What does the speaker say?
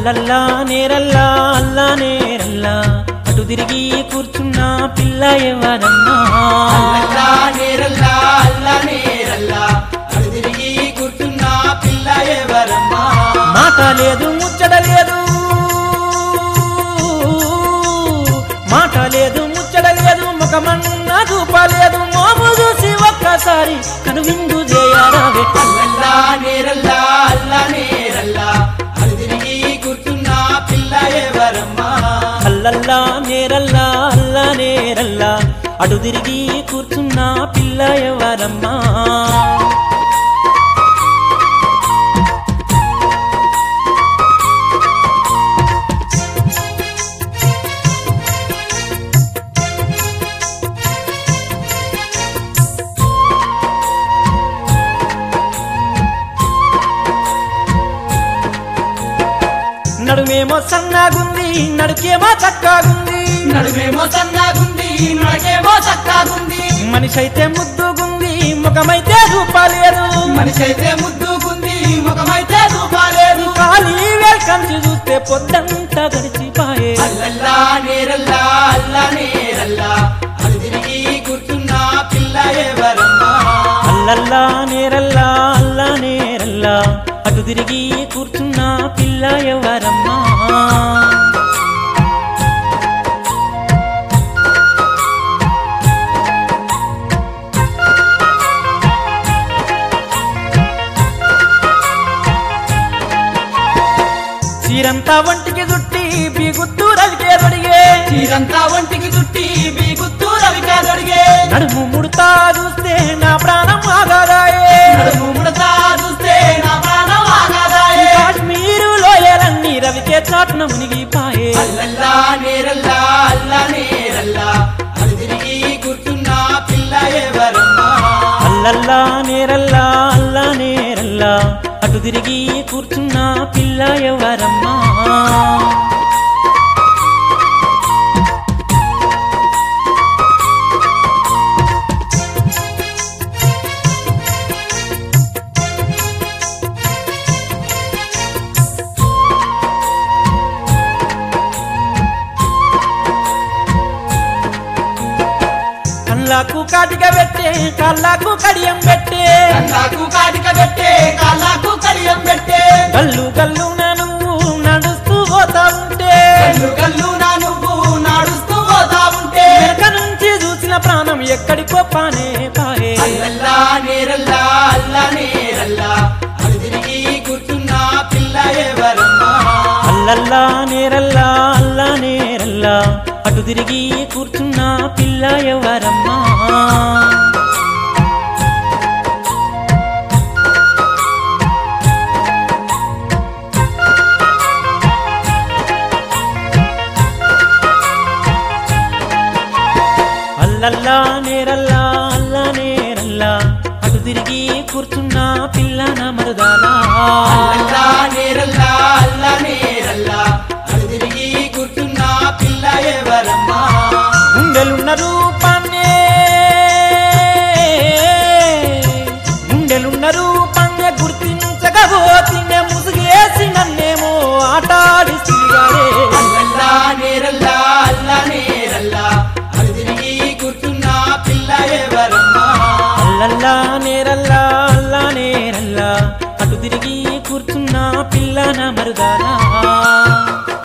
అల్లల్లా నేరల్లా అల్లా నేరల్లా అటు తిరిగి కూర్చున్న పిల్ల ఎవరన్నా అల్లల్లా నేరల్లా అల్లా నేరల్లా అడు తిరిగి కూర్చున్న పిల్ల ఎవరమ్మా మాట లేదు ముచ్చట లేదు మాట లేదు ముచ్చట లేదు ముఖమన్న చూపలేదు మోము చూసి ఒక్కసారి కనువిందు చేయరావే అల్లల్లా నేరల్లా అల్లా నేరల్లా అడు తిరిగి కూర్చున్న పిల్ల ఎవరమ్మా అల్లల్లా నేరల్లా అల్లా నేరల్లా అటు తిరిగి కూర్చున్న పిల్ల ఎవరమ్మా నడుమేమో సన్నాగుంది నడుకేమో చక్కాగుంది నడుమేమో సన్నాగుంది నడకేమో చక్కాగుంది మనిషి అయితే ముద్దుగుంది ముఖమైతే రూపాలేదు మనిషి అయితే ముద్దుకుంది ముఖమైతే రూపాలేదు ఖాళీ వేల్కంచి చూస్తే పొద్దంతా గడిచిపాయే అల్లల్లా నేరల్లా అల్లా నేరల్లా అడు తిరిగి కూర్చున్న పిల్ల ఎవరమ్మా అల్లల్లా నేరల్లా అల్లా నేరల్లా అటు తిరిగి కూర్చున్న పిల్ల ఎవరమ్మా చీరంతా ఒంటికి చుట్టి బీగుత్తూ రవికే దొడిగే చీరంతా ఒంటికి చుట్టి బీగుత్తూ రవికాదొడిగే నడుము ముడతా చూస్తే నా ప్రాణం ఆగాదాయే నడుము ముడతా చూస్తే నా ప్రాణం ఆగాదాయే కాశ్మీరు లోయలన్నీ రవికే చాటున మునిగిపాయే అల్లల్లా నేరల్లా అల్లా నేరల్లా అడు తిరిగి కూర్చున్న పిల్ల ఎవరమ్మా అల్లల్లా నేరల్లా అల్లా నేరల్లా అటు తిరిగి కూర్చున్న పిల్ల ఎవరమ్మా కళ్ళకు కాటిక పెట్టే కళ్ళకు కడియం పెట్టే కళ్ళకు కాటిక పెట్టే కాళ్ళకు కడియం పెట్టే గల్లు గల్లు నువ్వు నడుస్తూ పోతా ఉంటే కళ్ళు కళ్ళు నా నువ్వు నాడుస్తూ పోతా ఉంటే వెనక నుంచి చూసిన ప్రాణం ఎక్కడికో పానే పాయే అల్లల్లా నేరల్లా అల్లా నేరల్లా అడు తిరిగి కూర్చున్న పిల్ల ఎవరమ్మా అల్లల్లా నేరల్లా అల్లా నేరల్లా అటు తిరిగి కూర్చున్న పిల్ల ఎవరమ్మా అల్లల్లా నేరల్లా అల్లా నేరల్లా అటు తిరిగి కూర్చున్న పిల్ల నా మరుదానా అల్లల్లా నేరల్లా అల్లా నేరల్లా అడు తిరిగి కూర్చున్న పిల్ల ఎవరమ్మా గుండెలున్న రూపాన్నే గుండెలున్న రూపాన్నే గుర్తించకపోతే ముసుగేసి నన్నేమో ఆట